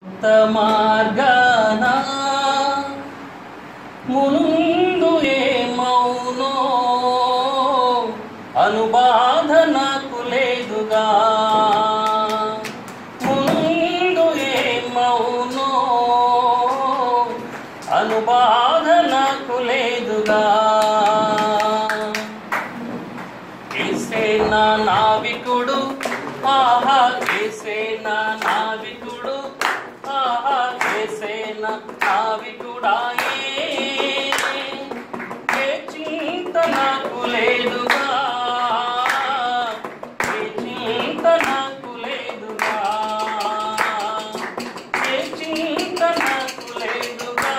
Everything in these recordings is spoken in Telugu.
కొత్త మార్గాన ముందు ఏమౌనో అనుబాధ నాకు లేదుగా ముందు ఏమౌనో అనుబాధ నాకు లేదుగా ఏసే నా నావికుడు ఆహా ఏసే నా నావికుడు ఆహా ఏసే నా నావికుడాయే ఏ చింత నాకు లేదుగా ఏ చింత నాకు లేదుగా ఏ చింత నాకు లేదుగా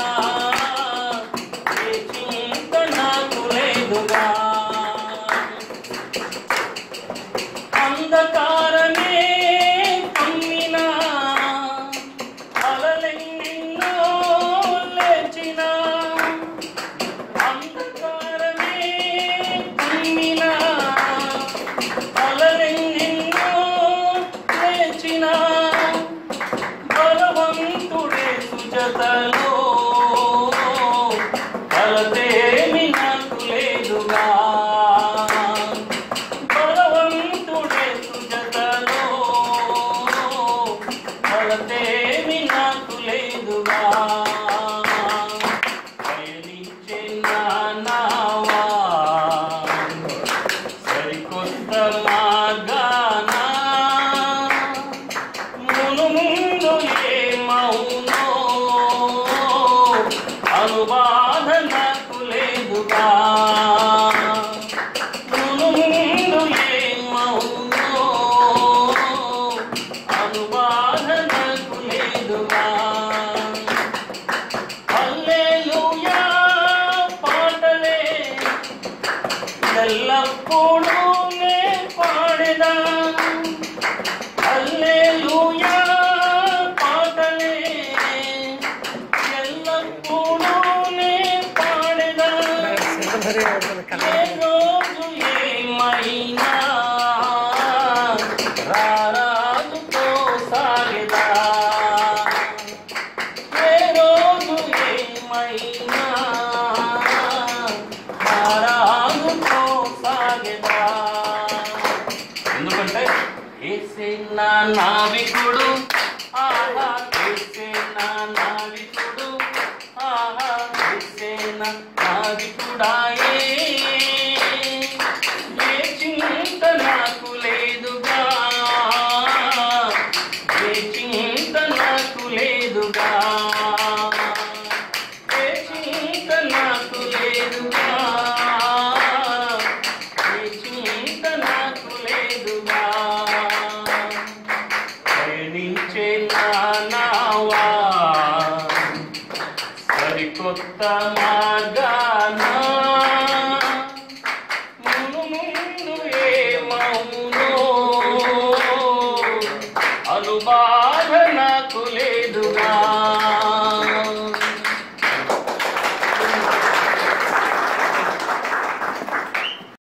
ఏ చింత నాకు లేదుగా అంధకారమే కమ్మిన అలలెన్నెన్నో లేచిన అంధకారమే కమ్మిన అలలెన్నెన్నో లేచిన బలవంతుడే సుజతలో కలతేమి నాకు లేదుగా బలవంతుడే సుజతలో కలతేమి నాకు లేదుగా పయనించే నా నావా సరికొత్త మార్గాన మును ముందు ఏమౌనో అనుబాధ నాకు లేదుగా మును ముందు ఏమౌనో అనుబాధ నాకు లేదుగా హల్లెలూయా పాటలే ఎల్లప్పుడూ నే పాడేదా హల్లెలూయా పాటలే ఎల్లప్పుడూ నే పాడేదా ఏ రోజు ఏమైనా రారాజుతో సాగేదా ఏ రోజు ఏమైనా రారాజుతో సాగేదా ఎందుకంటే ఏసే నా నావికుడు ఆహా ఏసే నా నావికుడు ఆహా ఏసే నా నావికుడాయే ఏ చింత నాకు లేదుగా ఏ చింత నాకు లేదుగా ఏ చింత నాకు లేదుగా ఏ చింత నాకు లేదుగా పయనించే నా నావా సరికొత్త మార్గాన మును ముందు ఏమౌనో అనుబాధ నాకు